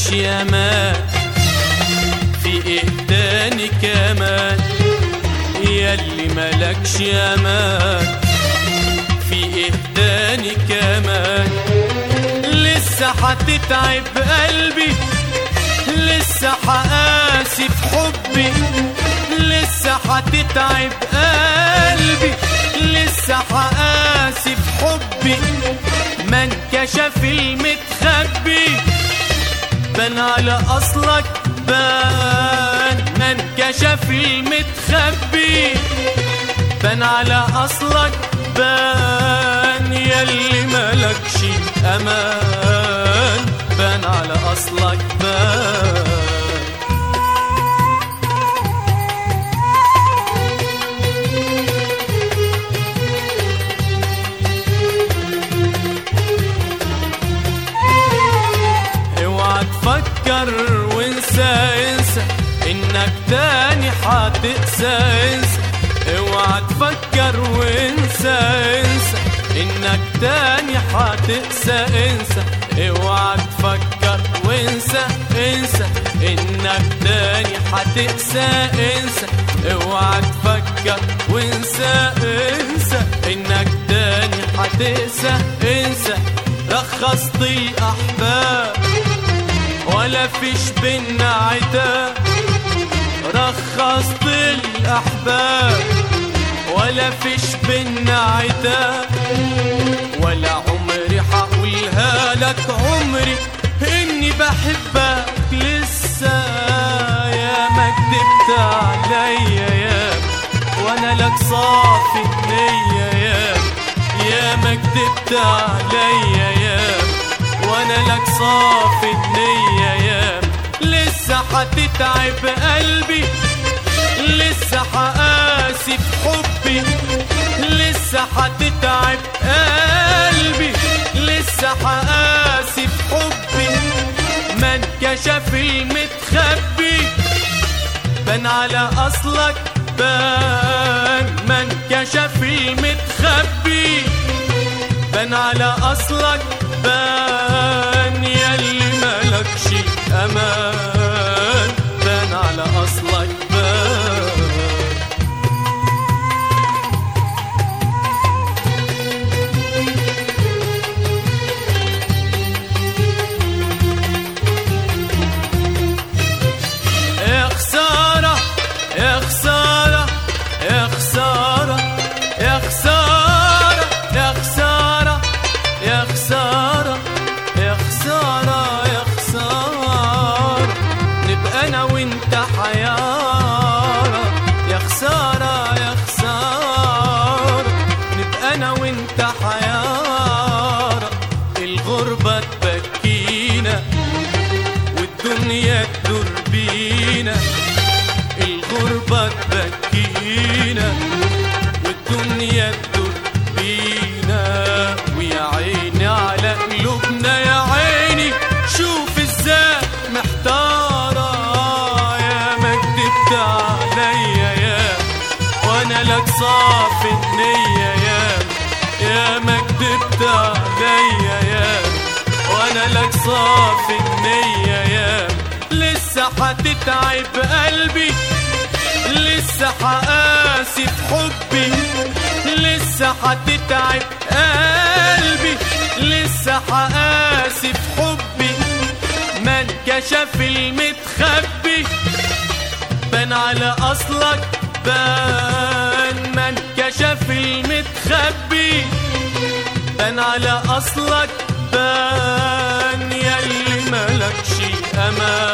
ملكش امان في ايه تاني كمان ياللي ملكش امان في ايه تاني كمان لسه هتتعب قلبي لسه هقاسي في حبي لسه هتتعب قلبي لسه هقاسي في حبي ما انكشف المتخبي بان على اصلك بان ما انكشف المتخبي بان على اصلك بان ياللي ملكش امان بان على اصلك بان اوعى تفكر وانسى انسى انك تاني هتقسى انسى اوعى تفكر وانسى انسى انك تاني هتقسى انسى اوعى تفكر وانسى انسى انك تاني هتقسى انسى اوعى تفكر وانسى انسى انك تاني هتقسى انسى رخصت الاحباب ولا فيش بينا عتاب رخصت الاحباب ولا فيش بينا عتاب ولا عمري هقولها لك عمري اني بحبك لسه يا ما كدبت عليا يا وانا لك صافي النية يا يا ما كدبت عليا يا وانا لك صافي النية يا لسه هتتعب قلبي لسه هقاسي في حبي لسه هتتعب قلبي لسه هقاسي في حبي ما انكشف المتخبي بان على اصلك بان ما انكشف المتخبي بان على اصلك بان ياللي ملكش امان بان على اصلك بان يا خسارة يا خسارة يا خسارة يا خسارة يا خسارة يا خسارة يا خسارة يا خسارة نبقى أنا وأنت حيارة يا خسارة يا خسارة نبقى أنا وأنت حيارة الغربة تبكينا والدنيا تدور بينا الغربة تبكينا والدنيا تدور بينا ويا عيني على قلوبنا يا عيني شوف ازاي محتارة يا ما كدبت عليا يا وانا لك صافي النية يا يا ما كدبت عليا يا وانا لك صافي النية يا لسه هتتعب قلبي لسه هقاسي في حبي لسه هتتعب قلبي لسه هقاسي في حبي ما انكشف المتخبي بان على اصلك بان ما انكشف المتخبي بان على اصلك بان ياللي ملكش امان